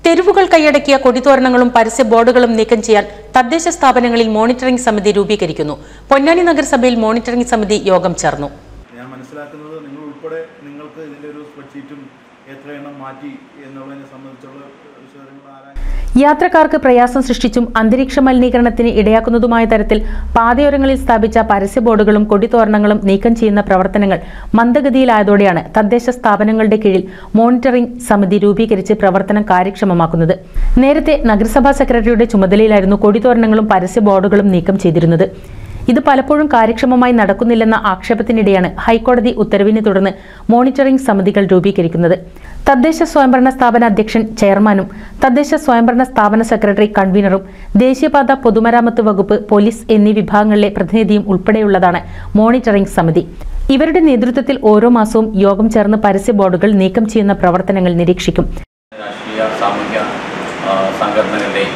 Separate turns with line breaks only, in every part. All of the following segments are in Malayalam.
തെരുവുകൾ കൈയടക്കിയ കൊടിതോരണങ്ങളും പരസ്യ ബോർഡുകളും നീക്കം ചെയ്യാൻ തദ്ദേശ സ്ഥാപനങ്ങളിൽ മോണിറ്ററിംഗ് സമിതി രൂപീകരിക്കുന്നു പൊന്നാനി നഗരസഭയിൽ മോണിറ്ററിംഗ് സമിതി യോഗം ചേർന്നു
ഞാൻ മനസ്സിലാക്കുന്നത് നിങ്ങൾ ഉൾപ്പെടെ നിങ്ങൾക്ക് ഇതിൻ്റെ ഒരു സ്പ്രെഡ്ഷീറ്റും എത്ര എണ്ണം മാറ്റി എന്നുള്ളതിനെ സംബന്ധിച്ചുള്ള വിശദങ്ങൾ ആരാൻ
യാത്രക്കാർക്ക് പ്രയാസം സൃഷ്ടിച്ചും അന്തരീക്ഷ മലിനീകരണത്തിന് ഇടയാക്കുന്നതുമായ തരത്തിൽ പാതയോരങ്ങളിൽ സ്ഥാപിച്ച പരസ്യ ബോർഡുകളും കൊടിതോരണങ്ങളും നീക്കം ചെയ്യുന്ന പ്രവർത്തനങ്ങൾ മന്ദഗതിയിലായതോടെയാണ് തദ്ദേശ സ്ഥാപനങ്ങളുടെ കീഴിൽ മോണിറ്ററിംഗ് സമിതി രൂപീകരിച്ച് പ്രവർത്തനം കാര്യക്ഷമമാക്കുന്നത് നേരത്തെ നഗരസഭാ സെക്രട്ടറിയുടെ ചുമതലയിലായിരുന്നു കൊടിതോരണങ്ങളും പരസ്യ ബോർഡുകളും നീക്കം ചെയ്തിരുന്നത് ഇത് പലപ്പോഴും കാര്യക്ഷമമായി നടക്കുന്നില്ലെന്ന ആക്ഷേപത്തിനിടെയാണ് ഹൈക്കോടതി ഉത്തരവിനെ തുടർന്ന് മോണിറ്ററിംഗ് സമിതികൾ രൂപീകരിക്കുന്നത് തദ്ദേശ സ്വയംഭരണ സ്ഥാപന അധ്യക്ഷൻ ചെയർമാനും തദ്ദേശ സ്വയംഭരണ സ്ഥാപന സെക്രട്ടറി കൺവീനറും ദേശീയപാത പൊതുമരാമത്ത് വകുപ്പ് പോലീസ് എന്നീ വിഭാഗങ്ങളിലെ പ്രതിനിധിയും ഉൾപ്പെടെയുള്ളതാണ് മോണിറ്ററിംഗ് സമിതി ഇവരുടെ നേതൃത്വത്തിൽ ഓരോ മാസവും യോഗം ചേർന്ന് പരസ്യ ബോർഡുകൾ നീക്കം ചെയ്യുന്ന പ്രവർത്തനങ്ങൾ നിരീക്ഷിക്കും
രാഷ്ട്രീയ സാമൂഹ്യ ആ, സംഘടനകളുടെയും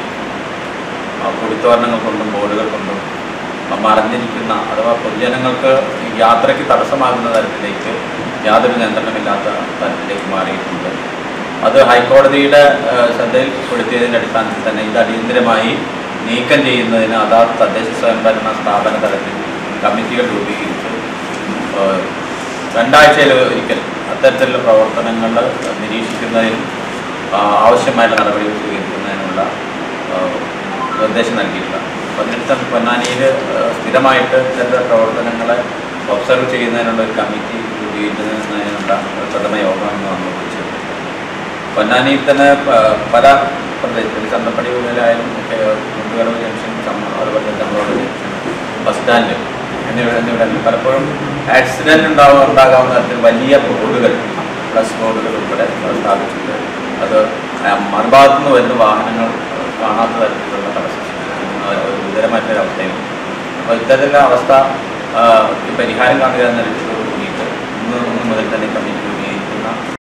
ആ, കൊടിത്തോരണങ്ങൾ കൊണ്ടും ബോർഡുകൾ കൊണ്ടും ആ, മറഞ്ഞിരിക്കുന്ന അഥവാ പൊതുജനങ്ങൾക്ക് യാത്രയ്ക്ക് തടസ്സമാകുന്ന തരത്തിലേക്ക് യാതൊരു നിയന്ത്രണമില്ലാത്ത തരത്തിലേക്ക് മാറിയിട്ടുണ്ട് അത് ഹൈക്കോടതിയുടെ ആ, ശ്രദ്ധയിൽപ്പെടുത്തിയതിൻ്റെ അടിസ്ഥാനത്തിൽ തന്നെ ഇത് അടിയന്തരമായി നീക്കം ചെയ്യുന്നതിന് അതാത് തദ്ദേശ സ്വയംഭരണ സ്ഥാപന തലത്തിൽ കമ്മിറ്റികൾ രൂപീകരിച്ച് ആ, രണ്ടാഴ്ചയിൽ ഒരിക്കൽ അത്തരത്തിലുള്ള പ്രവർത്തനങ്ങൾ നിരീക്ഷിക്കുന്നതിനും ആ, ആവശ്യമായിട്ടുള്ള നടപടികൾ സ്വീകരിക്കുന്നതിനുള്ള ആ, നിർദ്ദേശം നൽകിയിട്ടുണ്ട് പതിനെട്ട് പൊന്നാനിയിൽ ആ, സ്ഥിരമായിട്ട് ഇത്തരത്തിലുള്ള പ്രവർത്തനങ്ങളെ ഒബ്സർവ് ചെയ്യുന്നതിനുള്ള ഒരു കമ്മിറ്റി രൂപീകരിക്കുന്നതിനുള്ള ഒരു പ്രഥമ യോഗമാണ് നമ്മൾ വിളിച്ചത് പൊന്നാനിയിൽ തന്നെ പ- പല പ്രദേശത്തിൽ ചന്തപ്പടി ഉള്ളിലായാലും ഒക്കെ മുണ്ടുകടവ് ജംഗ്ഷൻ ചമ്മ- അതുപോലെ തന്നെ ചമ്മളോട് ജംഗ്ഷൻ ബസ് സ്റ്റാൻഡ് എന്നിവ എന്നിവിടങ്ങളിൽ പലപ്പോഴും ആക്സിഡൻറ്റ് ഉണ്ടാവുക ഉണ്ടാകാവുന്ന തരത്തിൽ വലിയ ബോർഡുകൾ പ്ലസ് ബോർഡുകൾ ഉൾപ്പെടെ സ്ഥാപിച്ചിട്ടുണ്ട് അത് ആ മറുഭാഗത്തു നിന്ന് വരുന്ന വാഹനങ്ങൾ കാണാത്ത തരത്തിലുള്ള തടസ്സം സൃഷ്ടിക്കുന്ന ഒരു ഗുരുതരമായിട്ടൊരു അവസ്ഥയും അപ്പോൾ ഇത്തരത്തിലുള്ള അവസ്ഥ ആ, ഈ പരിഹാരം കാണുക എന്ന ലക്ഷ്യത്തോട് കൂടിയിട്ട് ഇന്ന് ഇന്ന് മുതൽ തന്നെ കമ്മിറ്റി രൂപീകരിക്കുന്ന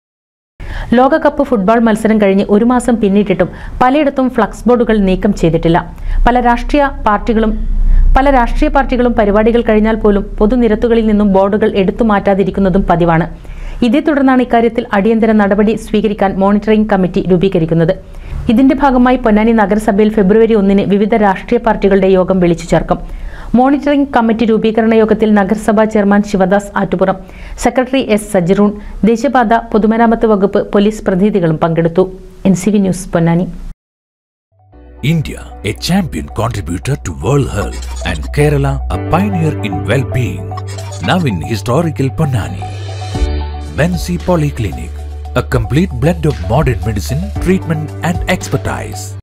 ലോകകപ്പ് ഫുട്ബോൾ മത്സരം കഴിഞ്ഞ് ഒരു മാസം പിന്നിട്ടിട്ടും പലയിടത്തും ഫ്ലക്സ് ബോർഡുകൾ നീക്കം ചെയ്തിട്ടില്ല പല രാഷ്ട്രീയ പാർട്ടികളും പല രാഷ്ട്രീയ പാർട്ടികളും പരിപാടികൾ കഴിഞ്ഞാൽ പോലും പൊതുനിരത്തുകളിൽ നിന്നും ബോർഡുകൾ എടുത്തു മാറ്റാതിരിക്കുന്നതും പതിവാണ് ഇതേ തുടർന്നാണ് ഇക്കാര്യത്തിൽ അടിയന്തര നടപടി സ്വീകരിക്കാൻ മോണിറ്ററിംഗ് കമ്മിറ്റി രൂപീകരിക്കുന്നത് ഇതിന്റെ ഭാഗമായി പൊന്നാനി നഗരസഭയിൽ ഫെബ്രുവരി ഒന്നിന് വിവിധ രാഷ്ട്രീയ പാർട്ടികളുടെ യോഗം വിളിച്ചു ചേർക്കും മോണിറ്ററിംഗ് കമ്മിറ്റി രൂപീകരണ യോഗത്തിൽ നഗരസഭാ chairman Sivadas Attupuram secretary S Sajiroon ദേശീയപാത പൊതുമരാമത്ത് വകുപ്പ് പോലീസ് പ്രതിനിധികളും പങ്കെടുത്തു N C V news Ponnani
India, a champion contributor to World Health, and Kerala, a pioneer in well-being. Now in historical Ponnani. Bensi Polyclinic, a complete blend of modern medicine, treatment and expertise.